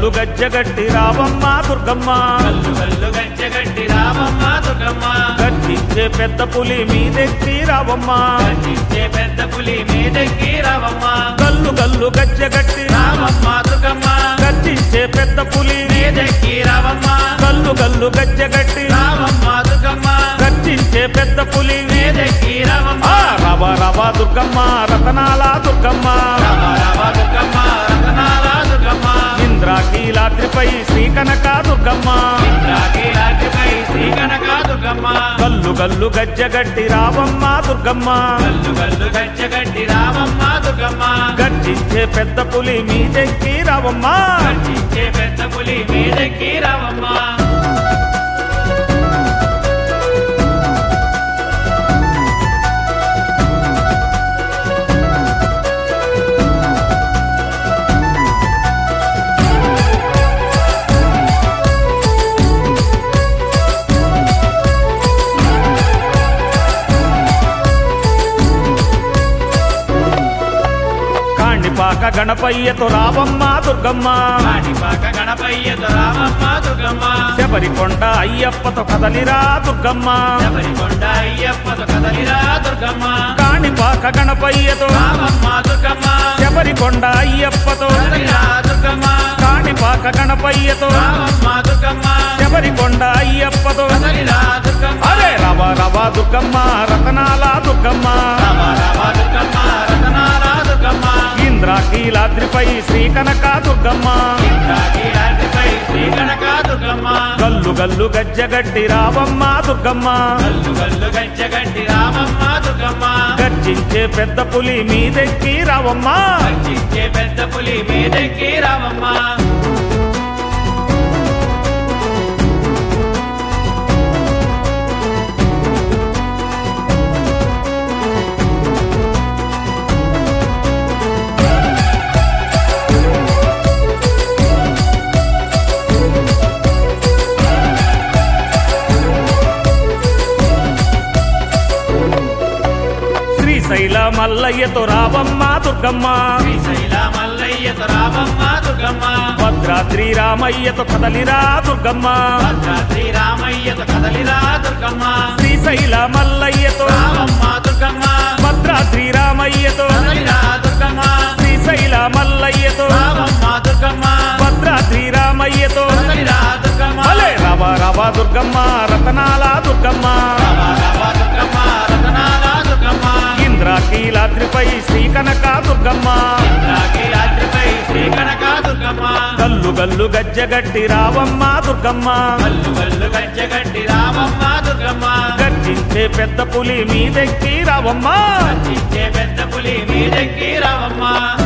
గల్లు గజ్జగట్టి రావమ్మ దుర్గమ్మ కల్లు కల్లు గజ్జగట్టి రామమ్మ దుర్గమ్మ గర్జించే పెద్ద పులి మీదెక్కి రావమ్మ గర్జించే పెద్ద పులి మీదెక్కి రామమ్మ గల్లు గల్లు గజ్జగట్టి రామమ్మ దుర్గమ్మ గర్జించే పెద్ద పులి మీదెక్కి రామమ్మ గల్లు గల్లు గజ్జగట్టి రామమ్మ దుర్గమ్మ గర్జించే పెద్ద పులి మీదెక్కి రామమ్మ ఆ రవ రవ దుర్గమ్మ రతనాల దుర్గమ్మ రామ రామ దుర్గమ్మ రతనాల దుర్గమ్మ ఇంద్రాకీలాద్రిపై శ్రీకనక దుర్గమ్మ ఇంద్రాకి రాజ్యపై శ్రీ కనక దుర్గమ్మ గల్లు గల్లు గజ్జగట్టి రావమ్మ దుర్గమ్మ కల్లు కల్లు గజ్జగట్టి రామమ్మ దుర్గమ్మ గర్జించే పెద్ద పులి మీదెక్కి రావమ్మ గర్జించే పెద్ద పులి మీదెక్కి రామమ్మ కాణిపాక గణపయ్యతో రావమ్మ దుర్గమ్మ కాణిపాక గణపయ్యతో రామమ్మ దుర్గమ్మ శబరికొండ అయ్యప్పతో కదలిరా దుర్గమ్మ శబరికొండ అయ్యప్పతో కదలిరా దుర్గమ్మ కాణిపాక గణపయ్యతో రామమ్మ దుర్గమ్మ శబరికొండ అయ్యప్పతో కదలిరా దుర్గమ్మ కాణిపాక గణపయ్యతో రామమ్మ దుర్గమ్మ శబరికొండ అయ్యప్పతో కదలిరా దుర్గమ్మ అరే రవ రవ దుర్గమ్మ రతనాల దుర్గమ్మ రామ రామ దుర్గమ్మ రతనాల దుర్గమ్మ ఇంద్రాకీలాద్రిపై శ్రీకనక దుర్గమ్మ ఇంద్రాకి రాజ్యపై శ్రీ కనక దుర్గమ్మ గల్లు గల్లు గజ్జగట్టి రావమ్మ దుర్గమ్మ కల్లు కల్లు గజ్జగట్టి రామమ్మ దుర్గమ్మ గర్జించే పెద్ద పులి మీదెక్కి రావమ్మ గర్జించే పెద్ద పులి మీదెక్కి రామమ్మ శ్రీశైల మల్లయ్యతో రావమ్మ దుర్గమ్మ శ్రీశైల మల్లయ్యతో రామమ్మ దుర్గమ్మ భద్రాద్రి రామయ్యతో కదలిరా దుర్గమ్మ భద్రాద్రి రామయ్యతో కదలిరా దుర్గమ్మ శ్రీశైల మల్లయ్యతో రామమ్మ దుర్గమ్మ భద్రాద్రి రామయ్యతో కదలిరా దుర్గమ్మ శ్రీశైల మల్లయ్యతో రామమ్మ దుర్గమ్మ భద్రాద్రి రామయ్యతో కదలిరా దుర్గమ్మ అలే రవ రవ దుర్గమ్మ రతనాల దుర్గమ్మ రామ రామ దుర్గమ్మ రతనాల దుర్గమ్మ ఇంద్రాకీలాద్రిపై శ్రీకనక దుర్గమ్మ ఇంద్రాకి రాత్రిపై శ్రీ కనక దుర్గమ్మ గల్లు గల్లు గజ్జగట్టి రావమ్మ దుర్గమ్మ కల్లు కల్లు గజ్జగట్టి రామమ్మ దుర్గమ్మ గర్జించే పెద్ద పులి మీదెక్కి రావమ్మ గర్జించే పెద్ద పులి మీదెక్కి రామమ్మ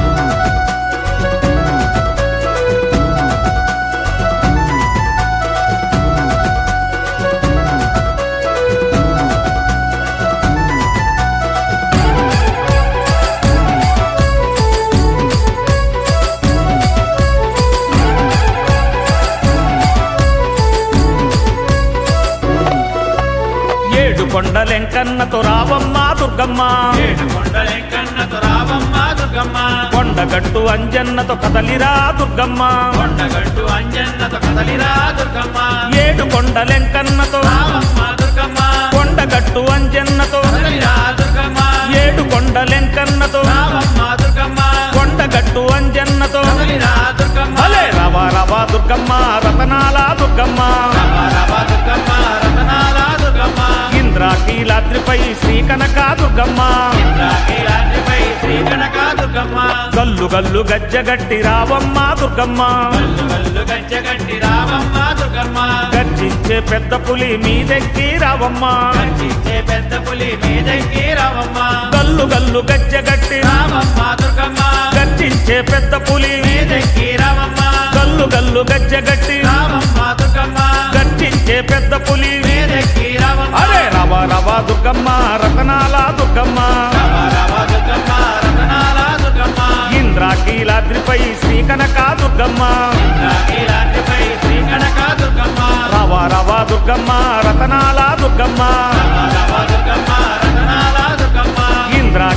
ఏడు కొండలెంకన్నతో రావమ్మ దుర్గమ్మ ఏడు కొండలెంకన్నతో రామమ్మ దుర్గమ్మ కొండగట్టు అంజన్నతో కదలిరా దుర్గమ్మ కొండగట్టు అంజన్నతో కదలిరా దుర్గమ్మ ఏడు కొండలెంకన్నతో రామమ్మ దుర్గమ్మ కొండగట్టు అంజన్నతో కదలిరా దుర్గమ్మ ఏడు కొండలెంకన్నతో రామమ్మ దుర్గమ్మ కొండగట్టు అంజన్నతో కదలిరా దుర్గమ్మ అలే రవ రవ దుర్గమ్మ రతనాల దుర్గమ్మ రామ రామ దుర్గమ్మ రతనాల దుర్గమ్మ ఇంద్రాకీలాద్రిపై శ్రీకనక దుర్గమ్మ ఇంద్రాకి రాత్రిపై శ్రీ కనక దుర్గమ్మ గల్లు గల్లు గజ్జగట్టి రావమ్మ దుర్గమ్మ కల్లు కల్లు గజ్జగట్టి రామమ్మ దుర్గమ్మ గర్జించే పెద్ద పులి మీదెక్కి రావమ్మ గర్జించే పెద్ద పులి మీదెక్కి రామమ్మ గల్లు గల్లు గజ్జగట్టి రామమ్మ దుర్గమ్మ గర్జించే పెద్ద పులి మీదెక్కి రామమ్మ గల్లు గల్లు గజ్జగట్టి రామమ్మ దుర్గమ్మ గర్జించే పెద్ద పులి మీదెక్కి రామమ్మ అరే రవ రవ దుర్గమ్మ రతనాల దుర్గమ్మ రామ రామ దుర్గమ్మ రతనాల దుర్గమ్మ ఇంద్రాకీలాద్రిపై శ్రీకనక దుర్గమ్మ ఇంద్రాకి రాత్రిపై శ్రీ కనక దుర్గమ్మ రవ రవ దుర్గమ్మ రతనాల దుర్గమ్మ రామ రామ దుర్గమ్మ రతనాల దుర్గమ్మ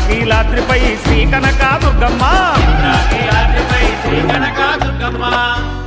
ఇంద్రాకీలాద్రిపై శ్రీకనక దుర్గమ్మ ఇంద్రాకి రాత్రిపై శ్రీ కనక దుర్గమ్మ